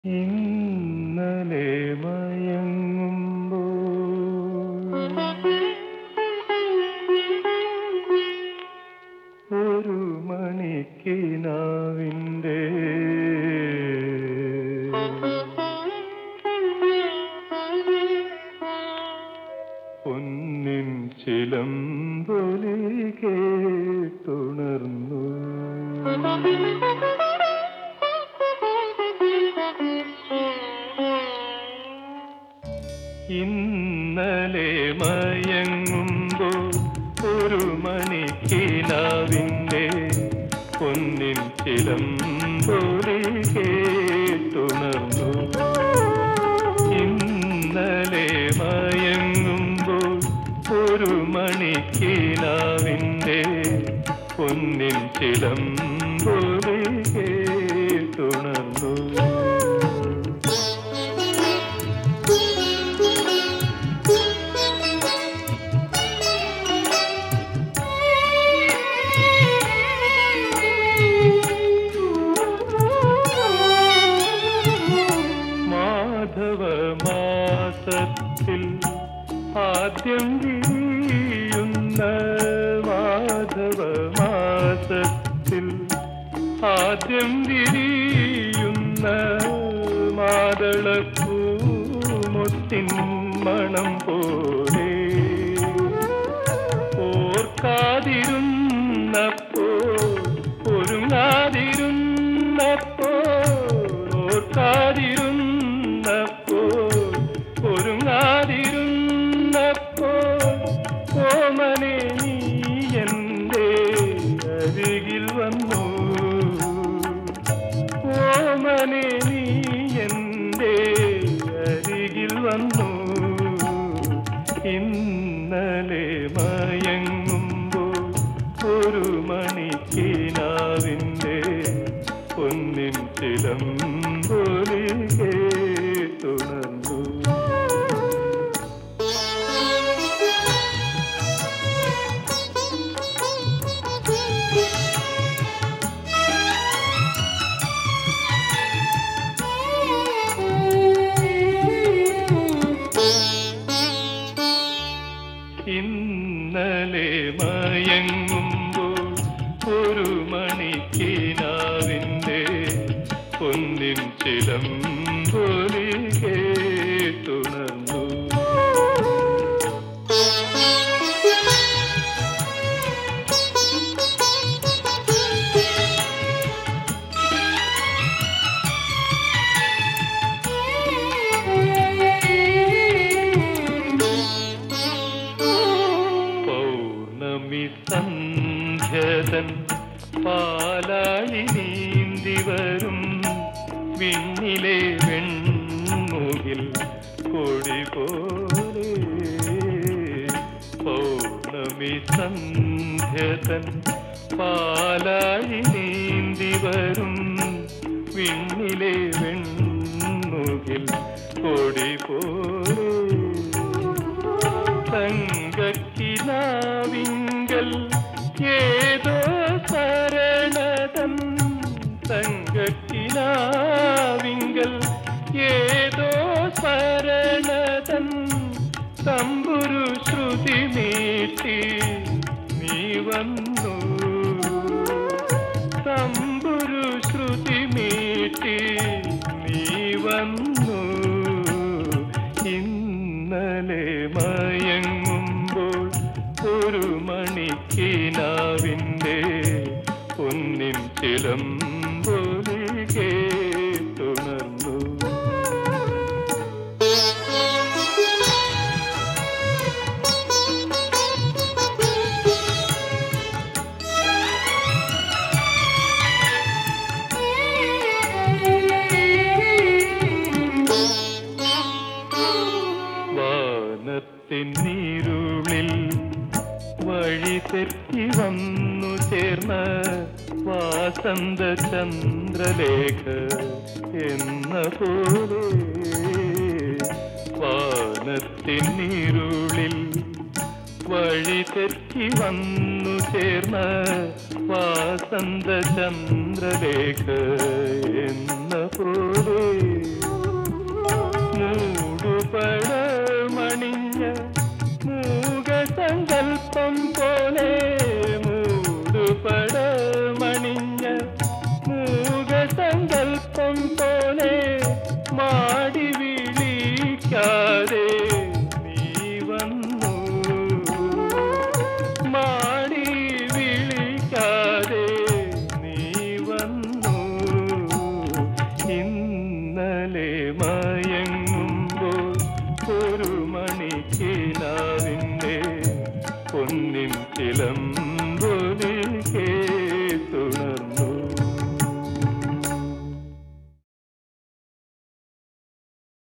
ഇന്നലെ മയങ്ങുമ്പോൾ ഒരു മണിക്കിനാവിൻ്റെ പൊന്നിൻ ചിലമ്പൊലി കേട്ടുണർന്നു ഇന്നലെ മയങ്ങുമ്പോൾ ഒരു മണിക്കിനാവിൻ്റെ പൊന്നിൻ ചിലമ്പൊലി കേട്ടുണർന്നു ഇന്നലെ മയങ്ങുമ്പോൾ ഒരു മണിക്കിനാവിൻ്റെ പൊന്നിൻ ചിലമ്പൊലി കേട്ടുണർന്നു മാധവ മാസത്തിൽ ആദ്യം വിരിയുന്ന മാധവ മാസത്തിൽ ആദ്യം വിരിയുന്ന മാതളപ്പൂമുത്തിൻ മണം പോലെ ഓർക്കാതിരുന്നപ്പോ ഒരുങ്ങാതിരുന്നപ്പോ ഓർക്കാതിരുന്നപ്പോ ഒരുങ്ങാതിരുന്നപ്പോ ഓമനെ നീ എൻ്റെ അരികിൽ വന്നു ഓമനെ നീ എൻ്റെ അരികിൽ വന്നു ഇന്നലെ മയങ്ങുമ്പോൾ ഒരു മണിക്കിനാവിൻ്റെ പൊന്നിൻ ചിലമ്പൊലി കേട്ടുണർന്നു ഇന്നലെ മയങ്ങുമ്പോൾ ഒരു മണിക്കിനാവിൻ്റെ പൊന്നിൻ ചിലമ്പൊലി കേട്ടുണർന്നു പൗർണമി സന്ധ്യതൻ പാലാഴി നീന്തി വരും വിണ്ണിലെ വെൺമുകിൽ കൊടി പോലെ പൗർണമി സന്ധ്യതൻ പാലാഴി നീന്തി വരും വിണ്ണിലെ വെൺമുകിൽ കൊടി പോലെ തങ്കക്കിനാവിങ്കൽ ഏതോ ശരണതൻ തങ്കക്കിനാവിങ്കൽ ഏതോ ശരണതൻ തമ്പുരു ശ്രുതി നീട്ടി നീ വന്നു തമ്പുരു ശ്രുതി നീട്ടി നീ വന്നു ഇന്നലെ മയങ്ങുമ്പോൾ ഒരു മണിക്കിനാവിൻ്റെ പൊന്നിൻ ചിലമ്പൊലി കേട്ടുണർന്നു വാനത്തിൻ നീരുളിൽ വഴി തെറ്റി വന്നു ചേർന്ന വാസന്ത ചന്ദ്രലേഖ എന്ന പോലെ വാനത്തിൻ നീരുളിൽ വഴി തെറ്റി വന്നു ചേർന്ന വാസന്ത ചന്ദ്ര ചന്ദ്രലേഖ എന്ന പോലെ മൂടുപടമണിഞ്ഞ മൂകസങ്കൽപ്പം പോലെ